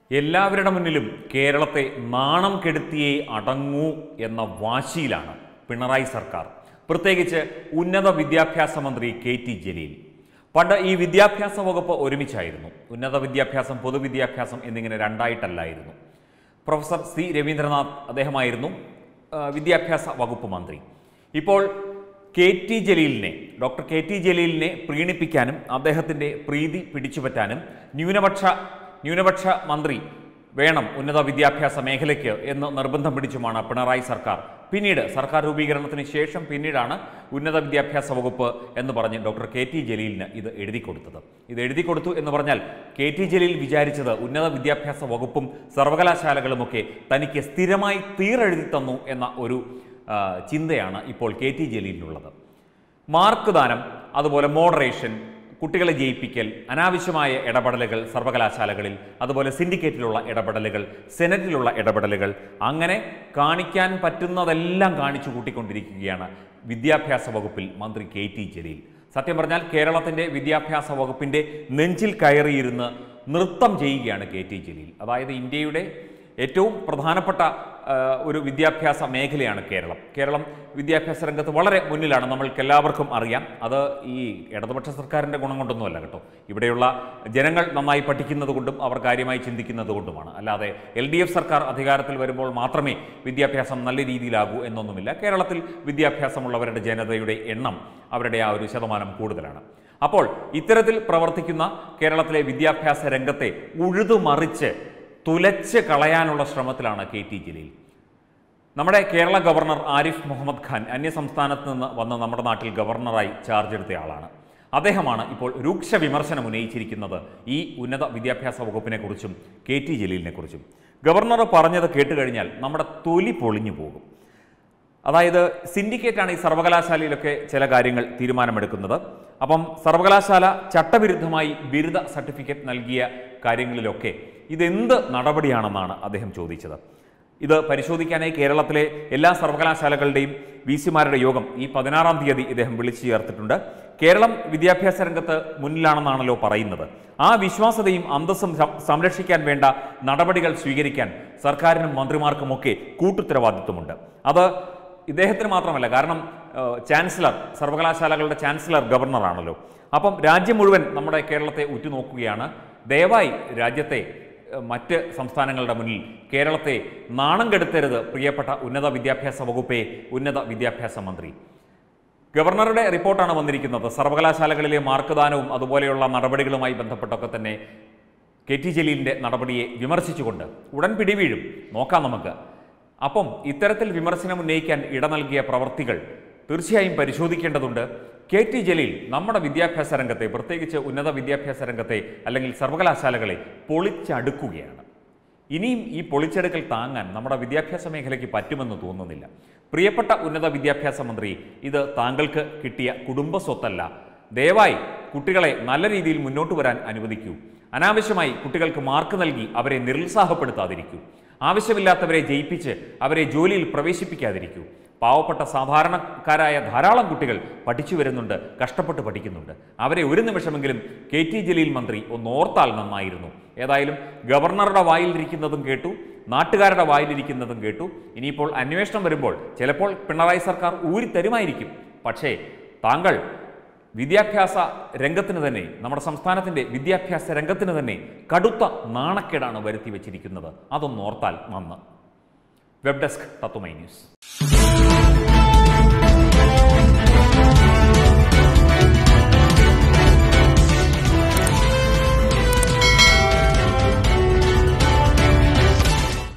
എല്ലാവരുടെ മുന്നിലും കേരളത്തെ നാണം കെടുത്തിയേ അടങ്ങൂ എന്ന വാശിയിലാണ് പിണറായി സർക്കാർ പ്രത്യേകിച്ച് ഉന്നത വിദ്യാഭ്യാസ മന്ത്രി കെ ടി ജലീൽ പണ്ട് ഈ വിദ്യാഭ്യാസ വകുപ്പ് ഒരുമിച്ചായിരുന്നു ഉന്നത വിദ്യാഭ്യാസം പൊതുവിദ്യാഭ്യാസം എന്നിങ്ങനെ രണ്ടായിട്ടല്ലായിരുന്നു പ്രൊഫസർ സി രവീന്ദ്രനാഥ് അദ്ദേഹമായിരുന്നു ആ, വിദ്യാഭ്യാസ വകുപ്പ് മന്ത്രി ഇപ്പോൾ കെ ടി ജലീലിനെ ഡോക്ടർ കെ ടി ജലീലിനെ പ്രീണിപ്പിക്കാനും അദ്ദേഹത്തിൻ്റെ പ്രീതി പിടിച്ചുപറ്റാനും ന്യൂനപക്ഷ ന്യൂനപക്ഷ മന്ത്രി വേണം ഉന്നത വിദ്യാഭ്യാസ മേഖലയ്ക്ക് എന്ന് നിർബന്ധം പിടിച്ചുമാണ് പിണറായി സർക്കാർ പിന്നീട് സർക്കാർ രൂപീകരണത്തിന് ശേഷം പിന്നീടാണ് ഉന്നത വിദ്യാഭ്യാസ വകുപ്പ് എന്ന് പറഞ്ഞ് ഡോക്ടർ കെ ടി ജലീലിന് ഇത് എഴുതി കൊടുത്തത് ഇത് എഴുതി കൊടുത്തു എന്ന് പറഞ്ഞാൽ കെ ടി ജലീൽ വിചാരിച്ചത് ഉന്നത വിദ്യാഭ്യാസ വകുപ്പും സർവകലാശാലകളുമൊക്കെ തനിക്ക് സ്ഥിരമായി തീരെഴുതി തന്നു എന്ന ഒരു ആ, ചിന്തയാണ് ഇപ്പോൾ കെ ടി ജലീലിനുള്ളത് മാർക്ക് ദാനം അതുപോലെ മോഡറേഷൻ കുട്ടികളെ ജയിപ്പിക്കൽ അനാവശ്യമായ ഇടപെടലുകൾ സർവകലാശാലകളിൽ അതുപോലെ സിൻഡിക്കേറ്റിലുള്ള ഇടപെടലുകൾ സെനറ്റിലുള്ള ഇടപെടലുകൾ അങ്ങനെ കാണിക്കാൻ പറ്റുന്നതെല്ലാം കാണിച്ചു കൂട്ടിക്കൊണ്ടിരിക്കുകയാണ് വിദ്യാഭ്യാസ വകുപ്പിൽ മന്ത്രി കെ ടി ജലീൽ സത്യം പറഞ്ഞാൽ കേരളത്തിൻ്റെ വിദ്യാഭ്യാസ വകുപ്പിൻ്റെ നെഞ്ചിൽ കയറിയിരുന്ന് നൃത്തം ചെയ്യുകയാണ് കെ ടി ജലീൽ അതായത് ഇന്ത്യയുടെ ഏറ്റവും പ്രധാനപ്പെട്ട ആ, ഒരു വിദ്യാഭ്യാസ മേഖലയാണ് കേരളം കേരളം വിദ്യാഭ്യാസ രംഗത്ത് വളരെ മുന്നിലാണ് നമ്മൾക്ക് എല്ലാവർക്കും അറിയാം അത് ഈ ഇടതുപക്ഷ സർക്കാരിൻ്റെ ഗുണം കൊണ്ടൊന്നുമല്ല കേട്ടോ ഇവിടെയുള്ള ജനങ്ങൾ നന്നായി പഠിക്കുന്നത് കൊണ്ടും അവർ കാര്യമായി ചിന്തിക്കുന്നത് കൊണ്ടുമാണ് അല്ലാതെ എൽ ഡി എഫ് സർക്കാർ അധികാരത്തിൽ വരുമ്പോൾ മാത്രമേ വിദ്യാഭ്യാസം നല്ല രീതിയിലാകൂ എന്നൊന്നുമില്ല കേരളത്തിൽ വിദ്യാഭ്യാസമുള്ളവരുടെ ജനതയുടെ എണ്ണം അവരുടെ ആ ഒരു ശതമാനം കൂടുതലാണ് അപ്പോൾ ഇത്തരത്തിൽ പ്രവർത്തിക്കുന്ന കേരളത്തിലെ വിദ്യാഭ്യാസ രംഗത്തെ ഉഴുതുമറിച്ച് തുലച്ച് കളയാനുള്ള ശ്രമത്തിലാണ് കെ ടി ജലീൽ നമ്മുടെ കേരള ഗവർണർ ആരിഫ് മുഹമ്മദ് ഖാൻ അന്യസംസ്ഥാനത്ത് നിന്ന് വന്ന് നമ്മുടെ നാട്ടിൽ ഗവർണറായി ചാർജ് എടുത്തയാളാണ് അദ്ദേഹമാണ് ഇപ്പോൾ രൂക്ഷ വിമർശനം ഉന്നയിച്ചിരിക്കുന്നത് ഈ ഉന്നത വിദ്യാഭ്യാസ വകുപ്പിനെ കുറിച്ചും കെ ടി ജലീലിനെ കുറിച്ചും ഗവർണർ പറഞ്ഞത് കേട്ടുകഴിഞ്ഞാൽ നമ്മുടെ തൊലി പൊളിഞ്ഞു പോകും അതായത് സിൻഡിക്കേറ്റാണ് ഈ സർവകലാശാലയിലൊക്കെ ചില കാര്യങ്ങൾ തീരുമാനമെടുക്കുന്നത് അപ്പം സർവകലാശാല ചട്ടവിരുദ്ധമായി ബിരുദ സർട്ടിഫിക്കറ്റ് നൽകിയ കാര്യങ്ങളിലൊക്കെ ഇതെന്ത് നടപടിയാണെന്നാണ് അദ്ദേഹം ചോദിച്ചത് ഇത് പരിശോധിക്കാനായി കേരളത്തിലെ എല്ലാ സർവകലാശാലകളുടെയും വി സിമാരുടെ യോഗം ഈ പതിനാറാം തീയതി ഇദ്ദേഹം വിളിച്ചു ചേർത്തിട്ടുണ്ട് കേരളം വിദ്യാഭ്യാസ രംഗത്ത് മുന്നിലാണെന്നാണല്ലോ പറയുന്നത് ആ വിശ്വാസതയും അന്തസ്സും സം- സംരക്ഷിക്കാൻ വേണ്ട നടപടികൾ സ്വീകരിക്കാൻ സർക്കാരിനും മന്ത്രിമാർക്കുമൊക്കെ കൂട്ടുത്തരവാദിത്വമുണ്ട് അത് ഇദ്ദേഹത്തിന് മാത്രമല്ല കാരണം ഏഹ്, ചാൻസലർ സർവകലാശാലകളുടെ ചാൻസലർ ഗവർണറാണല്ലോ അപ്പം രാജ്യം മുഴുവൻ നമ്മുടെ കേരളത്തെ ഉറ്റുനോക്കുകയാണ് ദയവായി രാജ്യത്തെ ഏഹ്, മറ്റ് സംസ്ഥാനങ്ങളുടെ മുന്നിൽ കേരളത്തെ നാണം കെടുത്തരുത് പ്രിയപ്പെട്ട ഉന്നത വിദ്യാഭ്യാസ വകുപ്പെ ഉന്നത വിദ്യാഭ്യാസ മന്ത്രി ഗവർണറുടെ റിപ്പോർട്ടാണ് വന്നിരിക്കുന്നത് സർവകലാശാലകളിലെ മാർക്ക്ദാനവും അതുപോലെയുള്ള നടപടികളുമായി ബന്ധപ്പെട്ടൊക്കെ തന്നെ കെ ടി ജലീലിൻ്റെ നടപടിയെ വിമർശിച്ചുകൊണ്ട് ഉടൻ പിടിവീഴും നോക്കാം നമുക്ക് അപ്പം ഇത്തരത്തിൽ വിമർശനം ഉന്നയിക്കാൻ ഇട നൽകിയ പ്രവർത്തികൾ തീർച്ചയായും പരിശോധിക്കേണ്ടതുണ്ട് കെ ടി ജലീൽ നമ്മുടെ വിദ്യാഭ്യാസ രംഗത്തെ പ്രത്യേകിച്ച് ഉന്നത വിദ്യാഭ്യാസ രംഗത്തെ അല്ലെങ്കിൽ സർവകലാശാലകളെ പൊളിച്ചടുക്കുകയാണ് ഇനിയും ഈ പൊളിച്ചെടുക്കൽ താങ്ങാൻ നമ്മുടെ വിദ്യാഭ്യാസ മേഖലയ്ക്ക് പറ്റുമെന്ന് തോന്നുന്നില്ല പ്രിയപ്പെട്ട ഉന്നത വിദ്യാഭ്യാസ മന്ത്രി ഇത് താങ്കൾക്ക് കിട്ടിയ കുടുംബ സ്വത്തല്ല ദയവായി കുട്ടികളെ നല്ല രീതിയിൽ മുന്നോട്ട് വരാൻ അനുവദിക്കൂ അനാവശ്യമായി കുട്ടികൾക്ക് മാർക്ക് നൽകി അവരെ നിരുത്സാഹപ്പെടുത്താതിരിക്കൂ ആവശ്യമില്ലാത്തവരെ ജയിപ്പിച്ച് അവരെ ജോലിയിൽ പ്രവേശിപ്പിക്കാതിരിക്കൂ പാവപ്പെട്ട സാധാരണക്കാരായ ധാരാളം കുട്ടികൾ പഠിച്ചു വരുന്നുണ്ട് കഷ്ടപ്പെട്ട് പഠിക്കുന്നുണ്ട് അവരെ ഒരു നിമിഷമെങ്കിലും കെ ടി ജലീൽ മന്ത്രി ഒന്ന് ഓർത്താൽ നന്നായിരുന്നു ഏതായാലും ഗവർണറുടെ വായിലിരിക്കുന്നതും കേട്ടു നാട്ടുകാരുടെ വായിലിരിക്കുന്നതും കേട്ടു ഇനിയിപ്പോൾ അന്വേഷണം വരുമ്പോൾ ചിലപ്പോൾ പിണറായി സർക്കാർ ഊരിത്തരുമായിരിക്കും പക്ഷേ താങ്കൾ വിദ്യാഭ്യാസ രംഗത്തിന് തന്നെ നമ്മുടെ സംസ്ഥാനത്തിൻ്റെ വിദ്യാഭ്യാസ രംഗത്തിന് തന്നെ കടുത്ത നാണക്കേടാണ് വരുത്തി വച്ചിരിക്കുന്നത് അതൊന്നോർത്താൽ നന്ന് വെബ് ഡെസ്ക് തത്വമൈ ന്യൂസ്